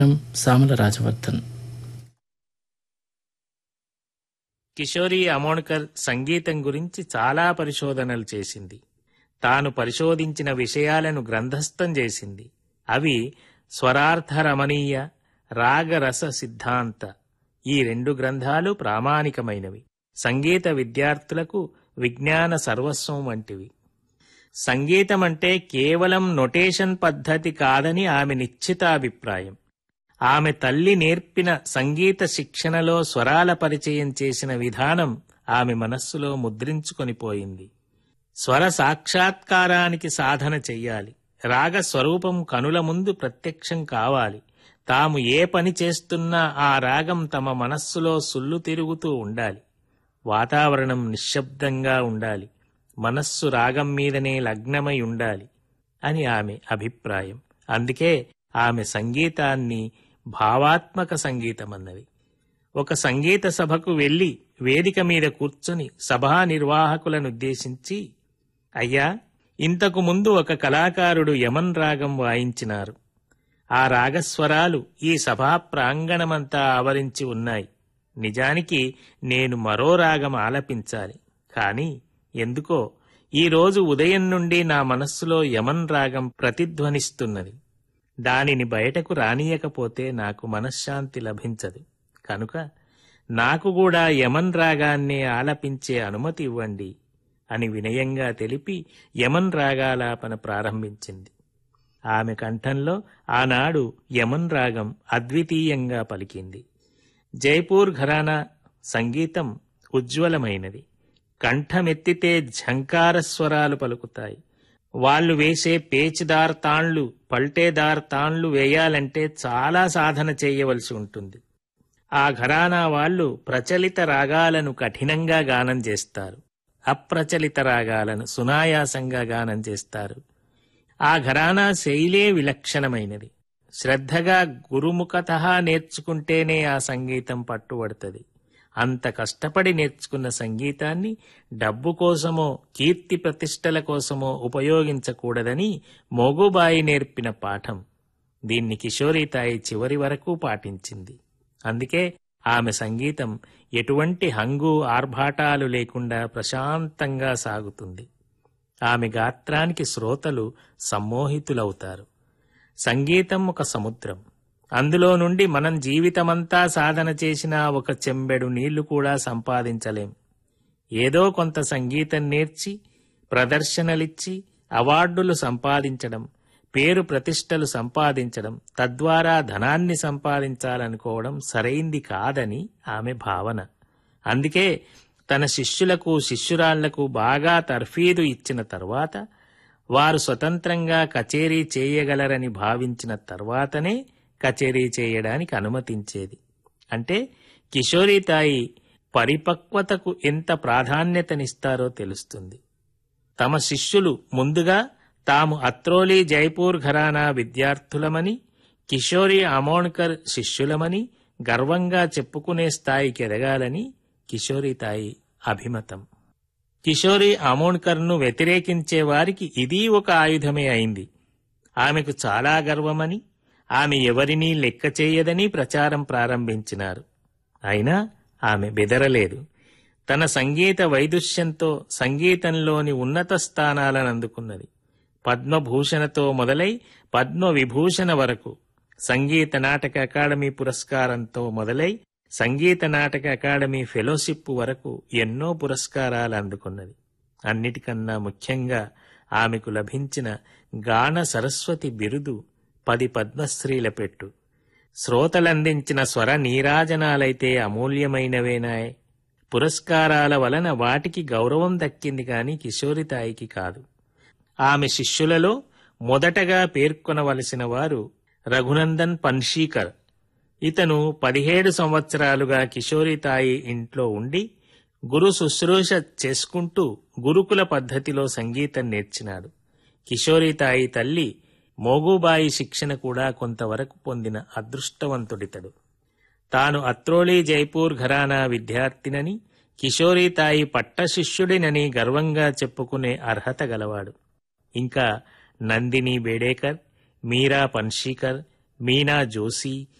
సామల రాజవర్ధన్ కిషోరి అమోణ్కర్ సంగీతం గురించి చాలా పరిశోధనలు చేసింది తాను పరిశోధించిన విషయాలను గ్రంథస్థం చేసింది అవి స్వరార్థ రమణీయ రాగరస సిద్ధాంత ఈ రెండు గ్రంథాలు ప్రామాణికమైనవి సంగీత విద్యార్థులకు విజ్ఞాన సర్వస్వం వంటివి సంగీతం అంటే కేవలం నొటేషన్ పద్ధతి కాదని ఆమె నిశ్చితాభిప్రాయం ఆమె తల్లి నేర్పిన సంగీత శిక్షణలో స్వరాల పరిచయం చేసిన విధానం ఆమె మనస్సులో ముద్రించుకొని పోయింది స్వర సాక్షాత్కారానికి సాధన చెయ్యాలి రాగ స్వరూపం కనుల ముందు ప్రత్యక్షం కావాలి తాము ఏ పని చేస్తున్నా ఆ రాగం తమ మనస్సులో సుల్లు తిరుగుతూ ఉండాలి వాతావరణం నిశ్శబ్దంగా ఉండాలి మనస్సు రాగం మీదనే లగ్నమై ఉండాలి అని ఆమె అభిప్రాయం అందుకే ఆమె సంగీతాన్ని భావాత్మక సంగీతమన్నది ఒక సంగీత సభకు వెళ్లి వేదిక మీద కూర్చుని సభా నిర్వాహకులనుద్దేశించి అయ్యా ఇంతకు ముందు ఒక కళాకారుడు యమన్ రాగం వాయించినారు ఆ రాగస్వరాలు ఈ సభా ప్రాంగణమంతా ఆవరించి ఉన్నాయి నిజానికి నేను మరో రాగం ఆలపించాలి కాని ఎందుకో ఈ రోజు ఉదయం నుండి నా మనస్సులో యమన్ రాగం ప్రతిధ్వనిస్తున్నది దానిని బయటకు రానియకపోతే నాకు మనశ్శాంతి లభించదు కనుక నాకు కూడా యమన్ రాగాన్నే ఆలపించే అనుమతి ఇవ్వండి అని వినయంగా తెలిపి యమన్ రాగాలాపన ప్రారంభించింది ఆమె కంఠంలో ఆనాడు యమన్ రాగం అద్వితీయంగా పలికింది జైపూర్ ఘరానా సంగీతం ఉజ్వలమైనది కంఠమెత్తితే ఝంకార స్వరాలు పలుకుతాయి వాళ్ళు వేసే పేచిదార్ తాళ్లు పల్టేదార్ తాళ్లు వేయాలంటే చాలా సాధన చేయవలసి ఉంటుంది ఆ ఘరానా వాళ్ళు ప్రచలిత రాగాలను కఠినంగా గానం చేస్తారు అప్రచలిత రాగాలను సునాయాసంగా గానం చేస్తారు ఆ ఘరానా శైలే విలక్షణమైనది శ్రద్ధగా గురుముఖత నేర్చుకుంటేనే ఆ సంగీతం పట్టుబడుతుంది అంత కష్టపడి నేర్చుకున్న సంగీతాన్ని డబ్బు కోసమో కీర్తి ప్రతిష్టల కోసమో ఉపయోగించకూడదని మోగుబాయి నేర్పిన పాఠం దీన్ని కిషోరీతాయి చివరి వరకు పాటించింది అందుకే ఆమె సంగీతం ఎటువంటి హంగు ఆర్భాటాలు లేకుండా ప్రశాంతంగా సాగుతుంది ఆమె గాత్రానికి శ్రోతలు సమ్మోహితులవుతారు సంగీతం ఒక సముద్రం అందులో నుండి మనం జీవితమంతా సాధన చేసిన ఒక చెంబెడు నీళ్లు కూడా సంపాదించలేం ఏదో కొంత సంగీతం నేర్చి ప్రదర్శనలిచ్చి అవార్డులు సంపాదించడం పేరు ప్రతిష్టలు సంపాదించడం తద్వారా ధనాన్ని సంపాదించాలనుకోవడం సరైంది కాదని ఆమె భావన అందుకే తన శిష్యులకు శిష్యురాళ్లకు బాగా తర్ఫీదు ఇచ్చిన తర్వాత వారు స్వతంత్రంగా కచేరీ చేయగలరని భావించిన తర్వాతనే కచేరీ చేయడానికి అనుమతించేది అంటే కిషోరీతాయి పరిపక్వతకు ఎంత ప్రాధాన్యతనిస్తారో తెలుస్తుంది తమ శిష్యులు ముందుగా తాము అత్రోలి జైపూర్ ఘరానా విద్యార్థులమని కిషోరి అమోణ్కర్ శిష్యులమని గర్వంగా చెప్పుకునే స్థాయికి ఎదగాలని కిషోరీతాయి అభిమతం కిషోరి అమోణ్కర్ను వ్యతిరేకించే వారికి ఇదీ ఒక ఆయుధమే అయింది ఆమెకు చాలా గర్వమని ఆమె ఎవరినీ లెక్క చేయదని ప్రచారం ప్రారంభించినారు అయినా ఆమె బెదరలేదు తన సంగీత వైదుష్యంతో సంగీతంలోని ఉన్నత స్థానాలను అందుకున్నది పద్మభూషణతో మొదలై పద్మవిభూషణ వరకు సంగీత నాటక అకాడమీ పురస్కారంతో మొదలై సంగీత నాటక అకాడమీ ఫెలోషిప్ వరకు ఎన్నో పురస్కారాలు అందుకున్నది అన్నిటికన్నా ముఖ్యంగా ఆమెకు లభించిన గాన సరస్వతి బిరుదు పది పద్మశ్రీల పెట్టు శ్రోతలందించిన స్వర నీరాజనాలైతే అమూల్యమైనవేనాయ్ పురస్కారాల వలన వాటికి గౌరవం దక్కింది కాని కిషోరితాయికి కాదు ఆమె శిష్యులలో మొదటగా పేర్కొనవలసిన వారు రఘునందన్ పన్షీకర్ ఇతను పదిహేడు సంవత్సరాలుగా కిషోరితాయి ఇంట్లో ఉండి గురు శుశ్రూష చేసుకుంటూ గురుకుల పద్ధతిలో సంగీతం నేర్చినాడు కిషోరితాయి తల్లి మోగుబాయి శిక్షణ కూడా కొంతవరకు పొందిన అదృష్టవంతుడితడు తాను అత్రోలి జైపూర్ ఘరానా విద్యార్థినని కిషోరీతాయి పట్టశిష్యుడినని గర్వంగా చెప్పుకునే అర్హత గలవాడు ఇంకా నందిని బేడేకర్ మీరా పన్షీకర్ మీనా జోషి